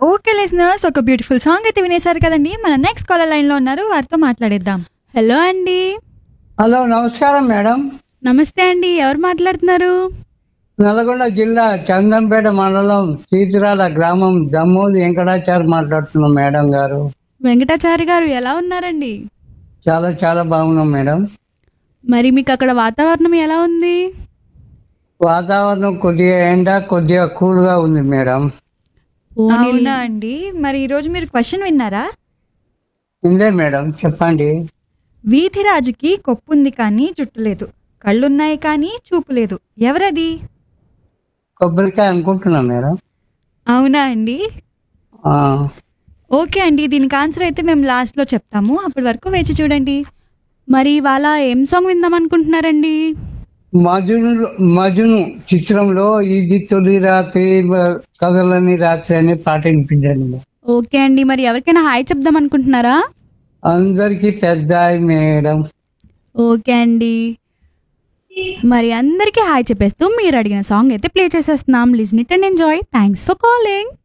Okay listeners ఒక beautiful song అయితే వినేశారు కదండి మన నెక్స్ట్ కాలర్ లైన్ లో ఉన్నారు వారితో మాట్లాడేద్దాం హలో అండి హలో నమస్కారం మేడం నమస్తే అండి ఎవరు మాట్లాడుతున్నారు నల్గొండ జిల్లా చందంపేట మండలం చీతిరాల గ్రామం దమ్మోది వెంకటాచారి మాట్లాడుతున్నాం మేడం గారు వెంకటాచారి గారు ఎలా ఉన్నారండి చాలా చాలా బాగున్నాం మేడం మరి మీకు అక్కడ వాతావరణం ఎలా ఉంది వాతావరణం కొద్దిగా ఎండ కొద్దిగా కూల్గా ఉంది మేడం పోనీ- అవునా అండి మరి ఈ రోజు మీరు క్వశ్చన్ విన్నారా ఇందే మేడం చెప్పండి వీధిరాజుకి కొప్పుంది కానీ జుట్టు లేదు కళ్ళున్నాయి కానీ చూపు లేదు ఎవరది కొబ్బరికాయ అనుకుంటున్నాం మేడం అవునా అండి ఆ, ఓకే అండి దీనికి ఆన్సర్ అయితే మేము లాస్ట్లో చెప్తాము అప్పటి వరకు వేచి చూడండి మరి ఇవాళ ఏం సాంగ్ విందాం అనుకుంటున్నారండి మజును మజును చిత్రంలో ఇది తొలి రాత్రి మ- కథలని రాత్రి అనే పాట వినిపించండి మేడం. ఓకే అండి మరి ఎవరికైనా హాయ్ చెప్దాం అనుకుంటున్నారా అందరికీ పెద్ద ఆయ్ మేడం ఓకే అండి మరి అందరికీ హాయ్ చెప్పేస్తూ మీరు అడిగిన సాంగ్ అయితే ప్లే చేసేస్తున్నాం listen it and enjoy thanks for calling